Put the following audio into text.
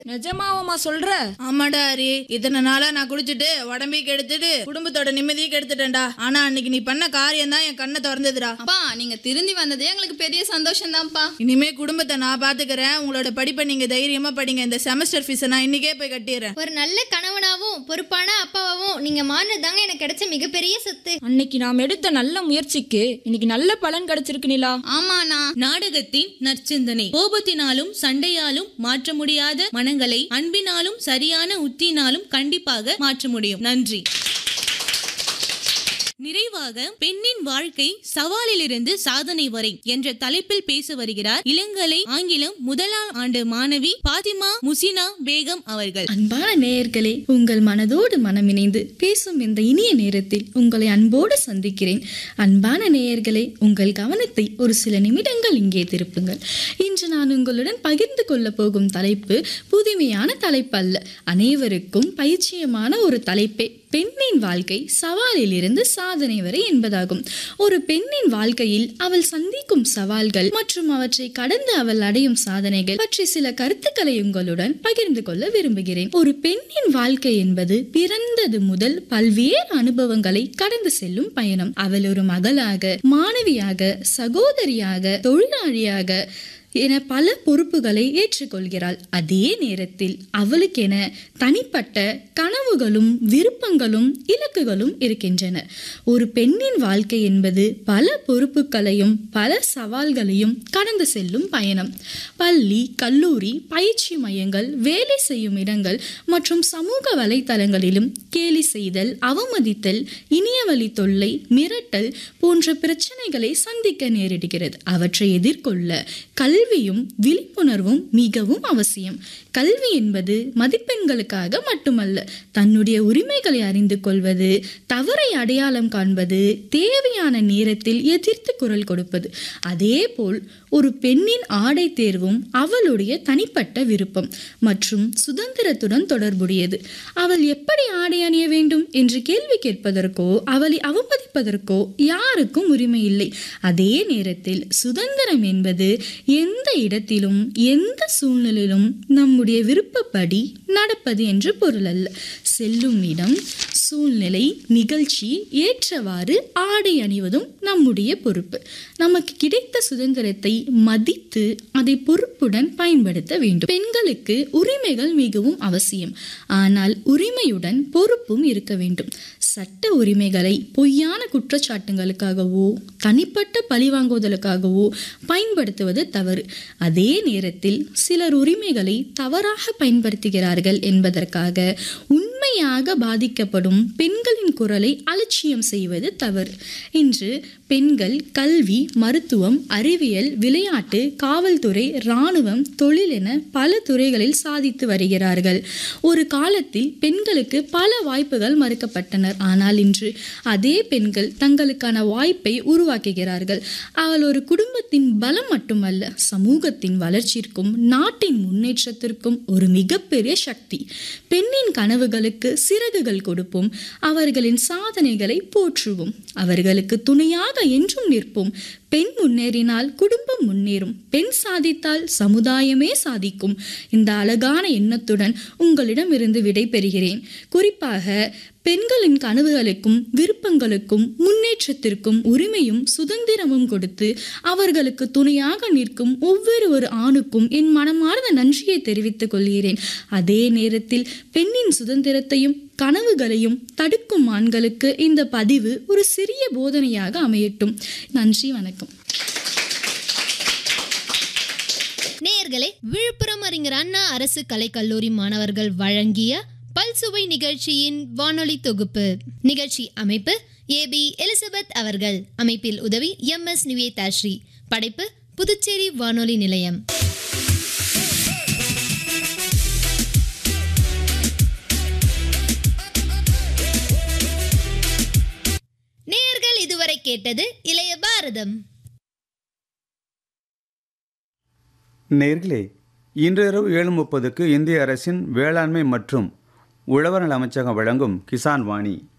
நிஜமாவமா சொல்ற ஆமாடா ஹரி இத்தனை நாளா நான் குடிச்சிட்டு உடம்பையும் கெடுத்துட்டு குடும்பத்தோட நிம்மதியும் கெடுத்துட்டேன்டா ஆனா அன்னைக்கு நீ பண்ண காரியம் தான் என் கண்ணை திறந்ததுடா அப்பா நீங்க திருந்தி வந்ததே எங்களுக்கு பெரிய சந்தோஷம் தான்ப்பா இனிமே குடும்பத்தை நான் பாத்துக்கிறேன் உங்களோட படிப்பை நீங்க தைரியமா படிங்க இந்த செமஸ்டர் ஃபீஸை நான் இன்னைக்கே போய் கட்டிடுறேன் ஒரு நல்ல கணவனாவும் பொறுப்பான அப்பாவாவும் நீங்க மாறினதாங்க எனக்கு கிடைச்ச மிகப்பெரிய சொத்து அன்னைக்கு நாம் எடுத்த நல்ல முயற்சிக்கு இன்னைக்கு நல்ல பலன் கிடைச்சிருக்கு நிலா ஆமாண்ணா நாடகத்தின் நற்சிந்தனை கோபத்தினாலும் சண்டையாலும் மாற்ற முடியாத மனங்களை அன்பினாலும் சரியான உத்தினாலும் கண்டிப்பாக மாற்ற முடியும் நன்றி நிறைவாக பெண்ணின் வாழ்க்கை சவாலிலிருந்து சாதனை வரை என்ற தலைப்பில் பேச வருகிறார் இளங்கலை ஆங்கிலம் முதலாம் ஆண்டு மாணவி பாத்திமா முசினா பேகம் அவர்கள் அன்பான நேயர்களே உங்கள் மனதோடு மனமிணைந்து பேசும் இந்த இனிய நேரத்தில் உங்களை அன்போடு சந்திக்கிறேன் அன்பான நேயர்களே உங்கள் கவனத்தை ஒரு சில நிமிடங்கள் இங்கே திருப்புங்கள் இன்று நான் உங்களுடன் பகிர்ந்து கொள்ள போகும் தலைப்பு புதுமையான தலைப்பு அல்ல அனைவருக்கும் பயிற்சியமான ஒரு தலைப்பே பெண்ணின் வாழ்க்கை சவாலில் இருந்து சாதனை வரை என்பதாகும் ஒரு பெண்ணின் வாழ்க்கையில் அவள் சந்திக்கும் சவால்கள் மற்றும் அவற்றை கடந்து அவள் அடையும் சாதனைகள் பற்றி சில கருத்துக்களை உங்களுடன் பகிர்ந்து கொள்ள விரும்புகிறேன் ஒரு பெண்ணின் வாழ்க்கை என்பது பிறந்தது முதல் பல்வேறு அனுபவங்களை கடந்து செல்லும் பயணம் அவள் ஒரு மகளாக மாணவியாக சகோதரியாக தொழிலாளியாக என பல பொறுப்புகளை ஏற்றுக்கொள்கிறாள் அதே நேரத்தில் அவளுக்கென தனிப்பட்ட கனவுகளும் விருப்பங்களும் இலக்குகளும் இருக்கின்றன ஒரு பெண்ணின் வாழ்க்கை என்பது பல பொறுப்புகளையும் பல சவால்களையும் கடந்து செல்லும் பயணம் பள்ளி கல்லூரி பயிற்சி மையங்கள் வேலை செய்யும் இடங்கள் மற்றும் சமூக வலைத்தளங்களிலும் கேலி செய்தல் அவமதித்தல் இணையவழி தொல்லை மிரட்டல் போன்ற பிரச்சனைகளை சந்திக்க நேரிடுகிறது அவற்றை எதிர்கொள்ள கல்வியும் விழிப்புணர்வும் மிகவும் அவசியம் கல்வி என்பது மதிப்பெண்களுக்காக மட்டுமல்ல தன்னுடைய உரிமைகளை அறிந்து கொள்வது தவறை அடையாளம் காண்பது தேவையான நேரத்தில் எதிர்த்து குரல் கொடுப்பது அதேபோல் ஒரு பெண்ணின் ஆடை தேர்வும் அவளுடைய தனிப்பட்ட விருப்பம் மற்றும் சுதந்திரத்துடன் தொடர்புடையது அவள் எப்படி ஆடை அணிய வேண்டும் என்று கேள்வி கேட்பதற்கோ அவளை அவமதிப்பதற்கோ யாருக்கும் உரிமை இல்லை அதே நேரத்தில் சுதந்திரம் என்பது எந்த இடத்திலும் எந்த சூழ்நிலையிலும் நம்முடைய விருப்பப்படி நடப்பது என்று பொருள் அல்ல செல்லும் இடம் சூழ்நிலை நிகழ்ச்சி ஏற்றவாறு ஆடை அணிவதும் நம்முடைய பொறுப்பு நமக்கு கிடைத்த சுதந்திரத்தை மதித்து அதை பொறுப்புடன் பயன்படுத்த வேண்டும் பெண்களுக்கு உரிமைகள் மிகவும் அவசியம் ஆனால் உரிமையுடன் பொறுப்பும் இருக்க வேண்டும் சட்ட உரிமைகளை பொய்யான குற்றச்சாட்டுகளுக்காகவோ தனிப்பட்ட பழிவாங்குவதற்காகவோ பயன்படுத்துவது தவறு அதே நேரத்தில் சிலர் உரிமைகளை தவறாக பயன்படுத்துகிறார்கள் என்பதற்காக உண்மையாக பாதிக்கப்படும் பெண்களின் குரலை அலட்சியம் செய்வது தவறு இன்று பெண்கள் கல்வி மருத்துவம் அறிவியல் விளையாட்டு காவல்துறை இராணுவம் தொழில் என பல துறைகளில் சாதித்து வருகிறார்கள் ஒரு காலத்தில் பெண்களுக்கு பல வாய்ப்புகள் மறுக்கப்பட்டனர் ஆனால் இன்று அதே பெண்கள் தங்களுக்கான வாய்ப்பை உருவாக்குகிறார்கள் அவள் ஒரு குடும்பத்தின் பலம் மட்டுமல்ல சமூகத்தின் வளர்ச்சிக்கும் நாட்டின் முன்னேற்றத்திற்கும் ஒரு மிகப்பெரிய சக்தி பெண்ணின் கனவுகளுக்கு சிறகுகள் கொடுப்போம் அவர்களின் சாதனைகளை போற்றுவோம் அவர்களுக்கு துணையாக என்றும் நிற்போம் பெண் முன்னேறினால் குடும்பம் முன்னேறும் பெண் சாதித்தால் சமுதாயமே சாதிக்கும் இந்த அழகான எண்ணத்துடன் உங்களிடமிருந்து விடை பெறுகிறேன் குறிப்பாக பெண்களின் கனவுகளுக்கும் விருப்பங்களுக்கும் முன்னேற்றத்திற்கும் உரிமையும் சுதந்திரமும் கொடுத்து அவர்களுக்கு துணையாக நிற்கும் ஒவ்வொரு ஒரு ஆணுக்கும் என் மனமார்ந்த நன்றியை தெரிவித்துக் கொள்கிறேன் அதே நேரத்தில் பெண்ணின் சுதந்திரத்தையும் கனவுகளையும் தடுக்கும் ஆண்களுக்கு இந்த பதிவு ஒரு சிறிய போதனையாக அமையட்டும் நன்றி வணக்கம் நேயர்களே விழுப்புரம் அறிஞர் அண்ணா அரசு கலைக்கல்லூரி மாணவர்கள் வழங்கிய பல்சுவை நிகழ்ச்சியின் வானொலி தொகுப்பு நிகழ்ச்சி அமைப்பு ஏபி எலிசபெத் அவர்கள் அமைப்பில் உதவி எம் எஸ் நிவேதாஸ்ரீ படைப்பு புதுச்சேரி வானொலி நிலையம் நேயர்கள் இதுவரை கேட்டது இளைய பாரதம் நேர்களே இன்று இரவு ஏழு முப்பதுக்கு இந்திய அரசின் வேளாண்மை மற்றும் உழவர் நல அமைச்சகம் வழங்கும் கிசான் வாணி